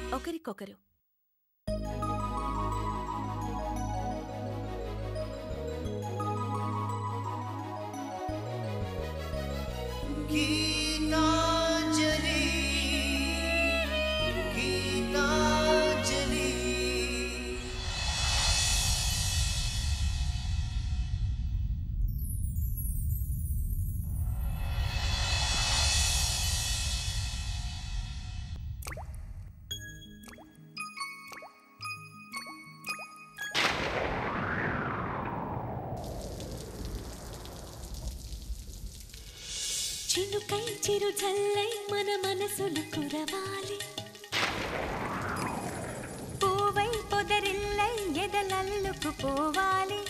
ఒకరికొకరు गीताञ्जलि गीताञ्जलि చినుకై చిరు జల్లై మన మనసులు కురవాలి పూవై పొదరిల్లై ఎదలల్లుకు పోవాలి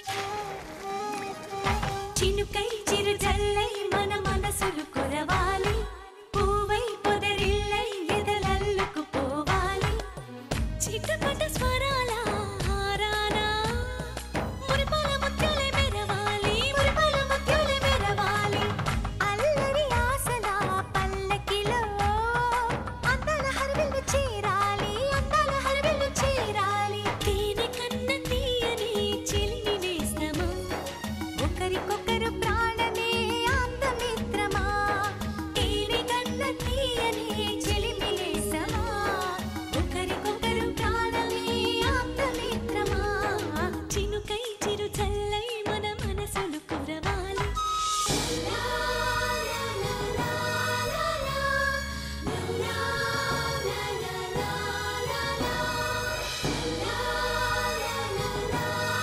చినుకై చిరు జల్లై మన మనసులు కురవాలి పూవై పొదరిల్లై ఎదలల్లుకు పోవాలి చిటపట స్వరాల హారానా మురిపాల ముత్యాలే మెరవాలి మురిపాల ముత్యాలే మెరవాలి అల్లరి ఆశల పల్లకిలో అందాల హరివిల్లు చేరాలి అందాల హరివిల్లు చేరాలి తేనె కన్న తీయని చిల్లి నేస్తమా ఒకరికొకరు ప్రాణమే ఆప్తమిత్రమా తేనె కన్న తీయని చిలిమిలేసమా ఒకరికొకరు ప్రాణమే ఆప్తమిత్రమా చినుకై చిరు చల్లై మన మనసులు కురవాలి లా, లా, లా, లా, లా, లా. లా, లా, లా, లా, లా, లా. లా, లా, లా, లా,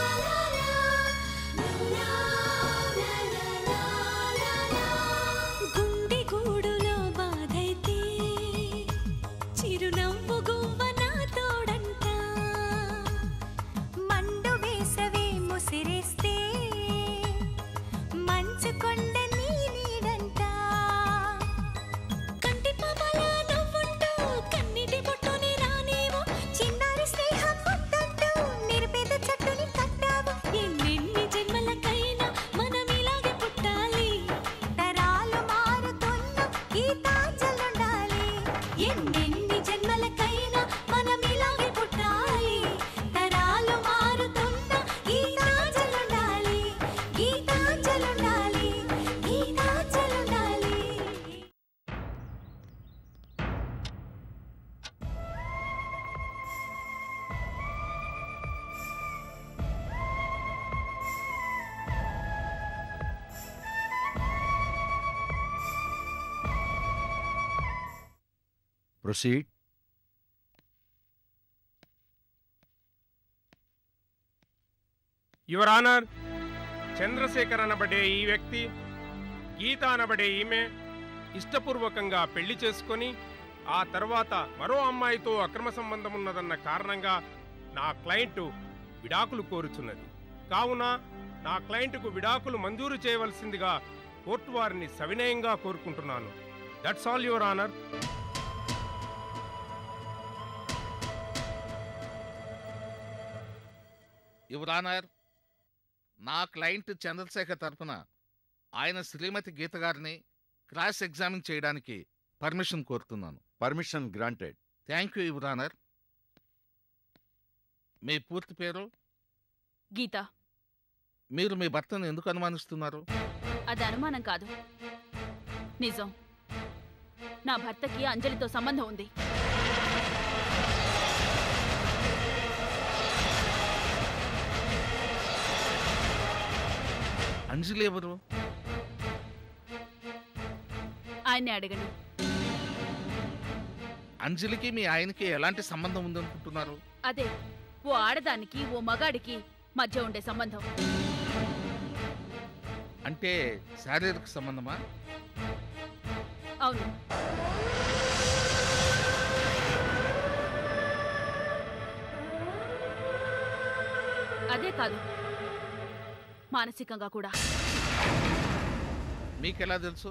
లా, లా. గుండె గూడులో బాధైతే చిరునవ్వు గువ్వ నా తోడంట మండు వేసవే ముసిరేస్తే మంచు కొండ నీ నీడంట కంటి పాపలా నవ్వుంటూ కన్నిటి బొట్టుని రానేమో చిన్నారి స్నేహం ముద్దంటూ నిరుపేద చెట్టుని కట్టావు ఎన్నెన్ని జన్మలకైనా మనం ఇలాగే పుట్టాలి తరాలు మారుతున్న గీతాంజలుండాలి ఎన్నెన్ని జన్మలకైనా మనం ఇలాగే పుట్టాలి తరాలు మారుతున్న గీతాంజలుండాలి గీతాంజలుండాలి గీతాంజలుండాలి ప్రొసీడ్ యువర్ ఆనర్ చంద్రశేఖర్ అనబడే ఈ వ్యక్తి గీత అనబడే ఈమె ఇష్టపూర్వకంగా పెళ్లి చేసుకొని ఆ తర్వాత మరో అమ్మాయితో అక్రమ సంబంధం ఉన్నదన్న కారణంగా నా క్లయింట్ విడాకులు కోరుచున్నది కావున నా క్లయింట్కు విడాకులు మంజూరు చేయవలసిందిగా కోర్టు వారిని సవినయంగా కోరుకుంటున్నాను that's all your honour your honour నా క్లయింట్ చంద్రశేఖర్ తరపున ఆయన శ్రీమతి గీత గారిని క్రాస్ ఎగ్జామిన్ చేయడానికి పర్మిషన్ కోరుతున్నాను permission granted thank you your honour మీ పూర్తి పేరు గీత మీరు మీ భర్తను ఎందుకు అనుమానిస్తున్నారు అది అనుమానం కాదు నిజం నా భర్తకి అంజలితో సంబంధం ఉంది అంజలి ఎవరు ఆయన్ని అడగండి అంజలికి మీ ఆయనకి ఎలాంటి సంబంధం ఉందనుకుంటున్నారు అదే ఓ ఆడదానికి ఓ మగాడికి మధ్య ఉండే సంబంధం అంటే శారీరక సంబంధమా అవును అదే కాదు మానసికంగా కూడా మీకెలా తెలుసు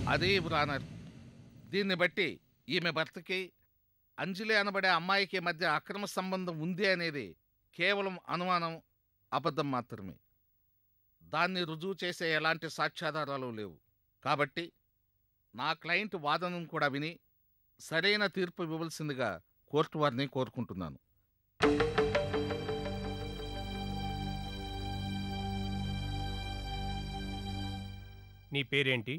అదే బ్రానర్ దీన్ని బట్టి ఈమె భర్తకి అంజలి అనబడే అమ్మాయికి మధ్య అక్రమ సంబంధం ఉంది అనేది కేవలం అనుమానం అబద్ధం మాత్రమే దాన్ని రుజువు చేసే ఎలాంటి సాక్ష్యాధారాలు లేవు కాబట్టి నా క్లయింట్ వాదనను కూడా విని సరైన తీర్పు ఇవ్వవలసిందిగా కోర్టు వారిని కోరుకుంటున్నాను నీ పేరేంటి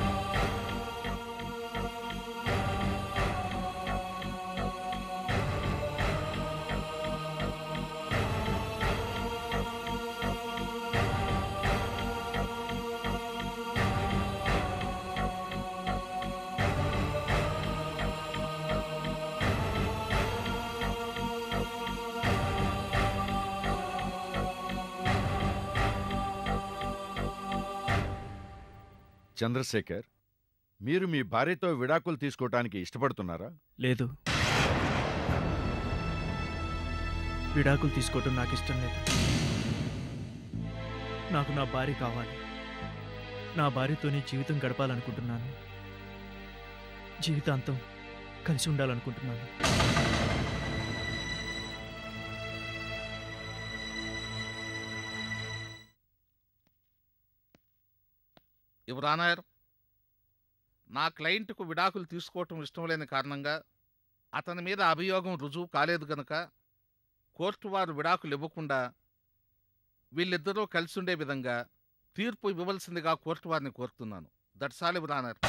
చంద్రశేఖర్ మీరు మీ భార్యతో విడాకులు తీసుకోవటానికి ఇష్టపడుతున్నారా లేదు విడాకులు తీసుకోవటం నాకు ఇష్టం లేదు నాకు నా భార్య కావాలి నా భార్యతోనే జీవితం గడపాలనుకుంటున్నాను జీవితాంతం కలిసి ఉండాలనుకుంటున్నాను యువరానర్ నా క్లయింట్కు విడాకులు తీసుకోవటం ఇష్టం లేని కారణంగా అతని మీద అభియోగం రుజువు కాలేదు గనక కోర్టు వారు విడాకులు ఇవ్వకుండా వీళ్ళిద్దరూ కలిసి ఉండే విధంగా తీర్పు ఇవ్వవలసిందిగా కోర్టు వారిని కోరుతున్నాను దట్స్ ఆల్ యువరానర్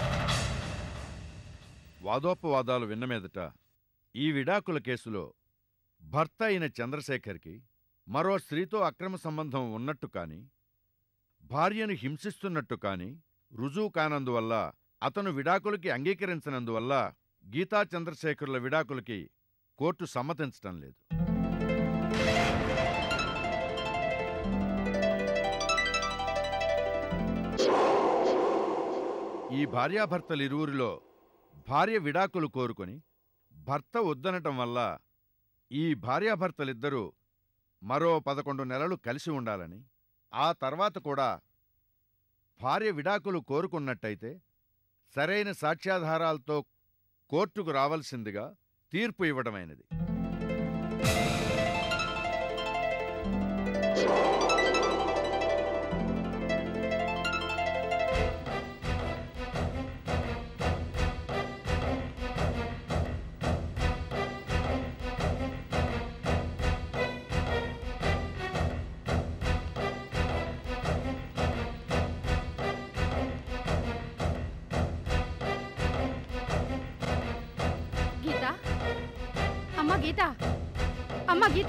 వాదోపవాదాలు విన్న మీదట ఈ విడాకుల కేసులో భర్త అయిన చంద్రశేఖర్కి మరో స్త్రీతో అక్రమ సంబంధం ఉన్నట్టు కాని భార్యను హింసిస్తున్నట్టు కాని రుజువు కానందువల్ల అతను విడాకులకి అంగీకరించనందువల్ల గీతా చంద్రశేఖరుల విడాకులకి కోర్టు సమ్మతించటం లేదు ఈ భార్యాభర్తలిరువురిలో భార్య విడాకులు కోరుకొని భర్త వద్దనటం వల్ల ఈ భార్యాభర్తలిద్దరూ మరో పదకొండు నెలలు కలిసి ఉండాలని ఆ తర్వాత కూడా భార్య విడాకులు కోరుకున్నట్టయితే సరైన సాక్ష్యాధారాలతో కోర్టుకు రావాల్సిందిగా తీర్పు ఇవ్వడమైనది గీత అమ్మ గీత అమ్మ గీత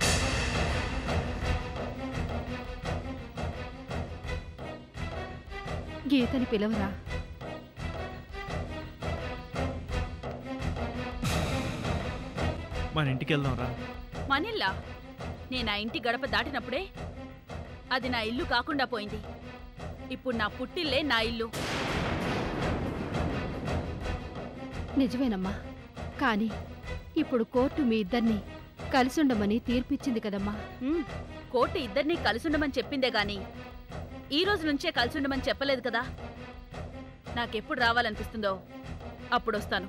గీతని పిలవరా మన ఇంటికి వెళ్దాం రా మనిల్లా నేను ఆ ఇంటి గడప దాటినప్పుడే అది నా ఇల్లు కాకుండా పోయింది ఇప్పుడు నా పుట్టిల్లే నా ఇల్లు నిజమేనమ్మా కానీ ఇప్పుడు కోర్టు మీ ఇద్దరిని కలిసుండమని తీర్పిచ్చింది కదమ్మా ఉమ్, కోర్టు ఇద్దరినీ కలిసుండమని చెప్పిందే గాని ఈ రోజు నుంచే కలిసుండమని చెప్పలేదు కదా నాకెప్పుడు రావాలనిపిస్తుందో అప్పుడు వస్తాను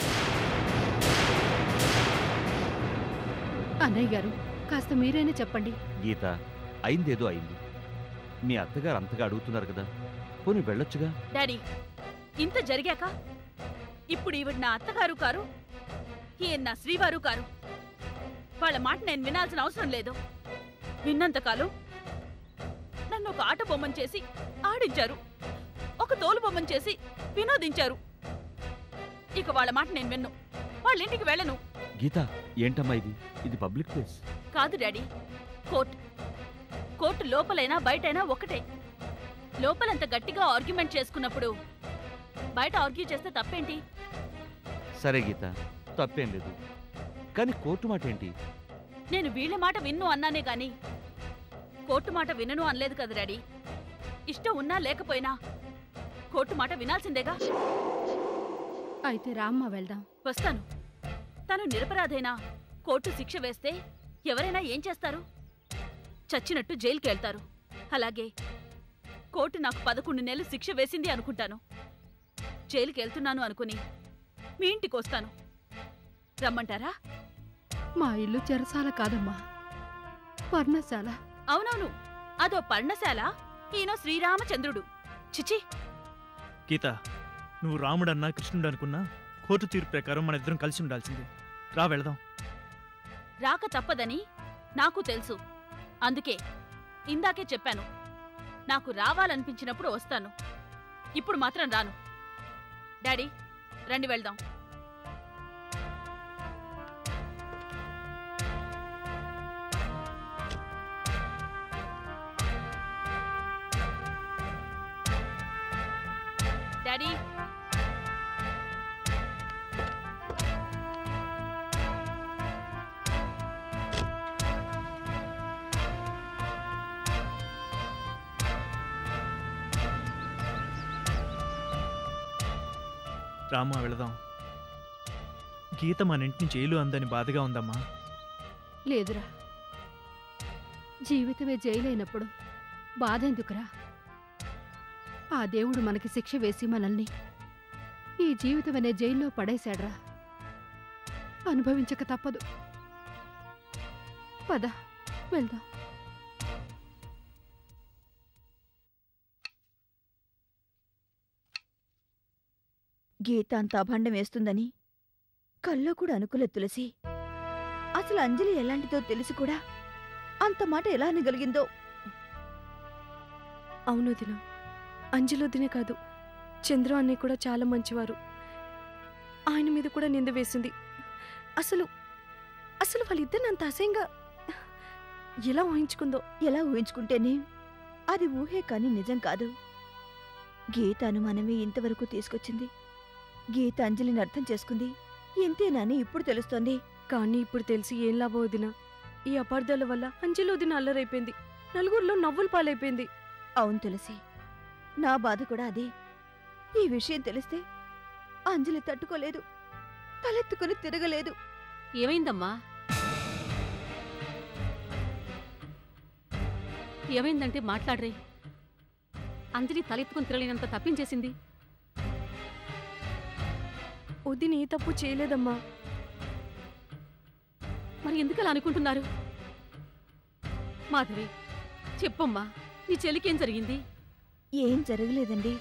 అన్నయ్య గారు కాస్త మీరైనా చెప్పండి గీత అయిందేదో అయింది మీ అత్తగారు అంతగా అడుగుతున్నారు కదా పోనీ వెళ్ళొచ్చుగా డాడీ ఇంత జరిగాక ఇప్పుడు ఈవిడ నా అత్తగారు కారు ఈయన నా శ్రీవారు కారు వాళ్ళ మాట నేను వినాల్సిన అవసరం లేదు విన్నంతకాలం నన్ను ఒక ఆట బొమ్మను చేసి ఆడించారు ఒక తోలు బొమ్మను చేసి వినోదించారు ఇక వాళ్ళ మాట నేను విన్ను వాళ్ళ ఇంటికి వెళ్ళను గీత ఏంటమ్మా ఇది ఇది పబ్లిక్ ప్లేస్ కాదు డాడీ కోర్టు కోర్టు లోపలైనా బయటైనా ఒకటే లోపలంత గట్టిగా ఆర్గ్యుమెంట్ చేసుకున్నప్పుడు బయట ఆర్గ్యూ చేస్తే తప్పేంటి సరే గీత తప్పేం లేదు కానీ కోర్టు మాట ఏంటి నేను వీళ్ళ మాట విన్ను అన్నానే గాని కోర్టు మాట వినను అనలేదు కదా డాడీ ఇష్టం ఉన్నా లేకపోయినా కోర్టు మాట వినాల్సిందేగా అయితే రామ్మ వెళ్దాం వస్తాను తను నిరపరాధైనా కోర్టు శిక్ష వేస్తే ఎవరైనా ఏం చేస్తారు చచ్చినట్టు జైలుకి వెళ్తారు అలాగే కోర్టు నాకు పదకొండు నెలలు శిక్ష వేసింది అనుకుంటాను జైలుకి వెళ్తున్నాను అనుకుని మీ ఇంటికి వస్తాను రమ్మంటారా మా ఇల్లు చెరసాల కాదమ్మా పర్ణశాల అవునవును అదో పర్ణశాల ఈయన శ్రీరామచంద్రుడు చిచి గీత నువ్వు రాముడన్నా కృష్ణుడు అనుకున్నా కోర్టు తీర్పు ప్రకారం మన ఇద్దరం కలిసి ఉండాల్సిందే రా వెళదాం రాక తప్పదని నాకు తెలుసు అందుకే ఇందాకే చెప్పాను నాకు రావాలనిపించినప్పుడు వస్తాను ఇప్పుడు మాత్రం రాను డాడీ రండి వెళ్దాం డాడీ రామా వెళదాం గీత మన ఇంటిని జైలు అందని బాధగా ఉందమ్మా లేదురా జీవితమే జైలైనప్పుడు బాధెందుకురా ఆ దేవుడు మనకి శిక్ష వేసి మనల్ని ఈ జీవితం అనే జైల్లో పడేశాడ్రా అనుభవించక తప్పదు పద వెళ్దాం గీత అంత అభాండం వేస్తుందని కల్లో కూడా అనుకోలేదు తులసి అసలు అంజలి ఎలాంటిదో తెలిసి కూడా అంత మాట ఎలా అనగలిగిందో అవును దిన అంజలి వదినే కాదు చంద్ర అన్నయ్య కూడా చాలా మంచివారు ఆయన మీద కూడా నింద వేసింది అసలు అసలు వాళ్ళిద్దరిని అంత అసహ్యంగా ఎలా ఊహించుకుందో ఎలా ఊహించుకుంటేనే అది ఊహే కాని నిజం కాదు గీత అనుమానమే ఇంతవరకు తీసుకొచ్చింది గీత అంజలిని అర్థం చేసుకుంది ఇంతేనని ఇప్పుడు తెలుస్తోంది కానీ ఇప్పుడు తెలిసి ఏం లాభం వదిన ఈ అపార్థాల వల్ల అంజలి వదిన అల్లరైపోయింది నలుగురిలో నవ్వులు పాలైపోయింది అవును తులసి నా బాధ కూడా అదే ఈ విషయం తెలిస్తే అంజలి తట్టుకోలేదు తలెత్తుకుని తిరగలేదు ఏమైందమ్మా ఏమైందంటే మాట్లాడరే అంజలి తలెత్తుకుని తిరగలేనంత తప్పించేసింది వదిన ఏ తప్పు చేయలేదమ్మా మరి ఎందుకలా అనుకుంటున్నారు మాధవి చెప్పమ్మా నీ చెల్లికేం జరిగింది ఏం జరగలేదండి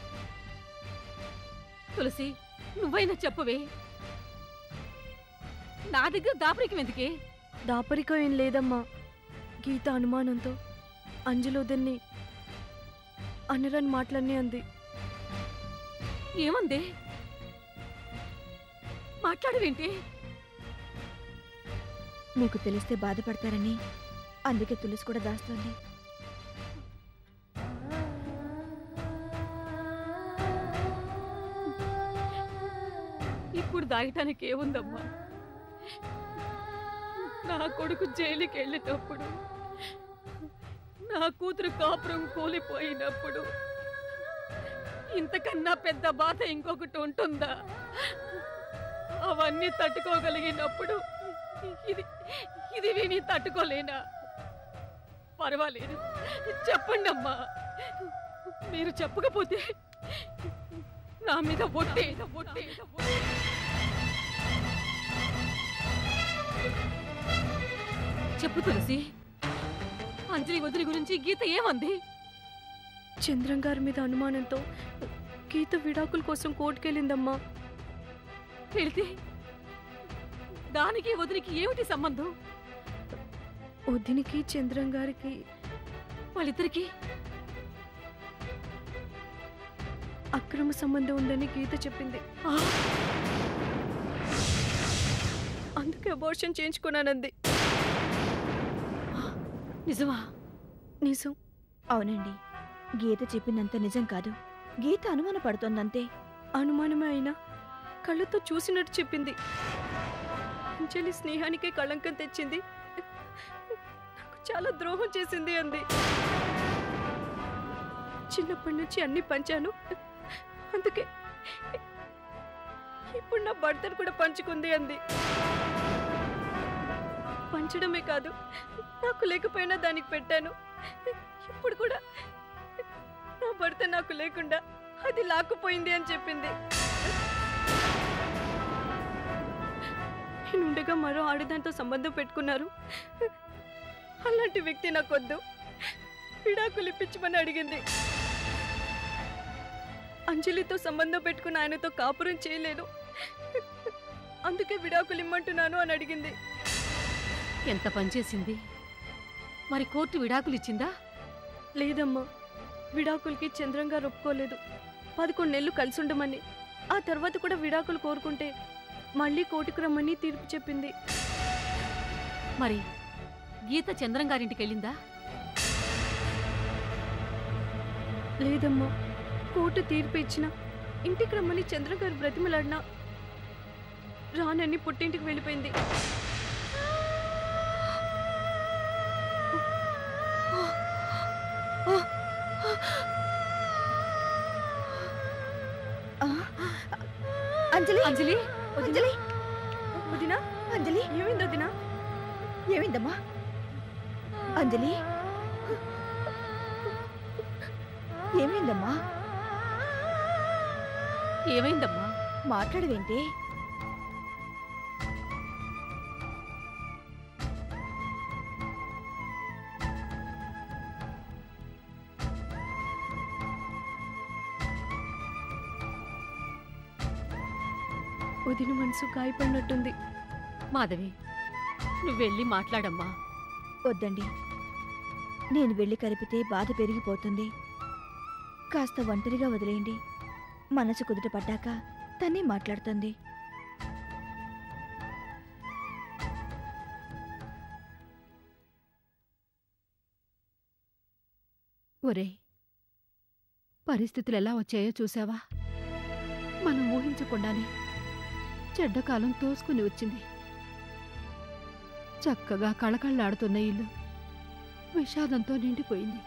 తులసి నువ్వైనా చెప్పవే నా దగ్గర దాపరికం ఎందుకే దాపరికం ఏం లేదమ్మా గీత అనుమానంతో అంజలోదన్ని అనరని మాటలన్నీ అంది ఏమందే మాట్లాడవేంటి మీకు తెలిస్తే బాధపడతారని అందుకే తులసి కూడా దాస్తోంది ఇప్పుడు దాగటానికి ఏముందమ్మా నా కొడుకు జైలుకి వెళ్ళేటప్పుడు నా కూతురు కాపురం కూలిపోయినప్పుడు ఇంతకన్నా పెద్ద బాధ ఇంకొకటి ఉంటుందా అవన్నీ తట్టుకోగలిగినప్పుడు ఇది ఇది విని తట్టుకోలేనా పర్వాలేదు చెప్పండి అమ్మా మీరు చెప్పకపోతే నా మీద ఒట్టే ఒట్టే చెప్పు తులసి అంజలి వదిలి గురించి గీత ఏమంది చంద్రం గారి మీద అనుమానంతో గీత విడాకుల కోసం కోర్టుకెళ్ళిందమ్మా వెళితే దానికి వదిలికి ఏమిటి సంబంధం వదినికి చంద్రం గారికి వాళ్ళిద్దరికి అక్రమ సంబంధం ఉందని గీత చెప్పింది అందుకే అబోర్షన్ చేయించుకున్నానంది నిజమా నిజం అవునండి గీత చెప్పినంత నిజం కాదు గీత అనుమాన పడుతోందంతే అనుమానమే అయినా కళ్ళతో చూసినట్టు చెప్పింది అంజలి స్నేహానికే కళంకం తెచ్చింది నాకు చాలా ద్రోహం చేసింది అంది చిన్నప్పటి నుంచి అన్ని పంచాను అందుకే ఇప్పుడు నా భర్తను కూడా పంచుకుంది అంది పంచడమే కాదు నాకు లేకపోయినా దానికి పెట్టాను ఇప్పుడు కూడా నా భర్త నాకు లేకుండా అది లాక్కుపోయింది అని చెప్పింది నేనుండగా మరో ఆడదాంతో సంబంధం పెట్టుకున్నారు అలాంటి వ్యక్తి నాకొద్దు విడాకులు ఇప్పించమని అడిగింది అంజలితో సంబంధం పెట్టుకున్న ఆయనతో కాపురం చేయలేను అందుకే విడాకులు ఇమ్మంటున్నాను అని అడిగింది ఎంత పనిచేసింది మరి కోర్టు విడాకులు ఇచ్చిందా లేదమ్మా విడాకులకి చంద్రం గారు ఒప్పుకోలేదు పదకొండు నెలలు కలిసి ఉండమని ఆ తర్వాత కూడా విడాకులు కోరుకుంటే మళ్ళీ కోర్టుకు రమ్మని తీర్పు చెప్పింది మరి గీత చంద్రం గారింటికి వెళ్ళిందా లేదమ్మా కోర్టు తీర్పు ఇచ్చిన ఇంటికి రమ్మని చంద్ర గారు బ్రతిమలాడినా రానని పుట్టింటికి వెళ్ళిపోయింది అంజలి అంజలి అంజలి వదినా అంజలి ఏమైంది వదినా ఏమైందమ్మా అంజలి ఏమైందమ్మా ఏమైందమ్మా మాట్లాడవేంటి వదిన మనసు గాయపడినట్టుంది మాధవి నువ్వు వెళ్ళి మాట్లాడమ్మా వద్దండి నేను వెళ్ళి కలిపితే బాధ పెరిగిపోతుంది కాస్త ఒంటరిగా వదిలేయండి మనసు కుదుట పడ్డాక తనే మాట్లాడుతుంది ఒరే పరిస్థితులు ఎలా వచ్చాయో చూసావా మనం ఊహించకుండానే చెడ్డకాలం తోసుకుని వచ్చింది చక్కగా కళకళ్ళాడుతున్న ఇల్లు విషాదంతో నిండిపోయింది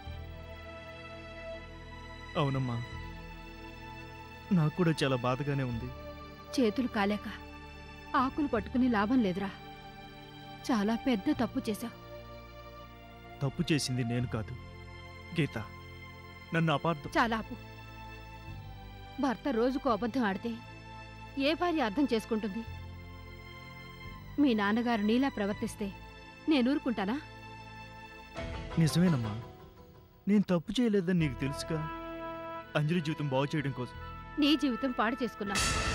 అవునమ్మా నాకు కూడా చాలా బాధగానే ఉంది చేతులు కాలేక ఆకులు పట్టుకుని లాభం లేదురా చాలా పెద్ద తప్పు చేశావు తప్పు చేసింది నేను కాదు గీత నన్ను అపార్థం చాలా ఆపు భర్త రోజుకు అబద్ధం ఆడితే ఏ భార్య అర్థం చేసుకుంటుంది మీ నాన్నగారు నీలా ప్రవర్తిస్తే నేను ఊరుకుంటానా నిజమేనమ్మా నేను తప్పు చేయలేదని నీకు తెలుసుగా అంజలి జీవితం బాగు చేయడం కోసం నీ జీవితం పాడు చేసుకున్నా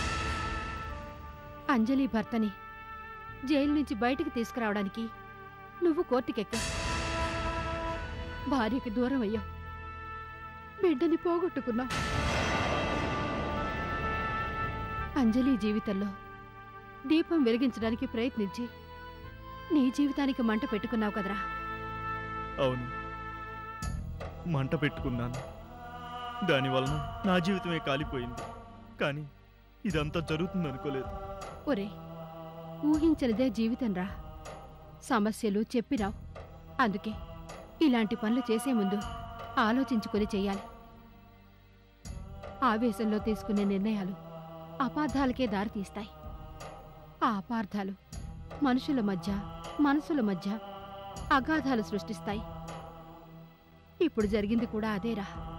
అంజలి భర్తని జైలు నుంచి బయటికి తీసుకురావడానికి నువ్వు కోర్టుకెక్కా భార్యకి దూరం అయ్యావు బిడ్డని పోగొట్టుకున్నావు అంజలి జీవితంలో దీపం వెలిగించడానికి ప్రయత్నించి నీ జీవితానికి మంట పెట్టుకున్నావు కదరా అవును మంట పెట్టుకున్నాను దానివలన నా జీవితమే కాలిపోయింది కానీ ఇదంతా జరుగుతుంది అనుకోలేదు ఒరే ఊహించనిదే జీవితంరా సమస్యలు చెప్పిరావు అందుకే ఇలాంటి పనులు చేసే ముందు ఆలోచించుకొని చెయ్యాలి ఆవేశంలో తీసుకునే నిర్ణయాలు అపార్థాలకే దారితీస్తాయి ఆ అపార్థాలు మనుషుల మధ్య మనసుల మధ్య అగాధాలు సృష్టిస్తాయి ఇప్పుడు జరిగింది కూడా అదేరా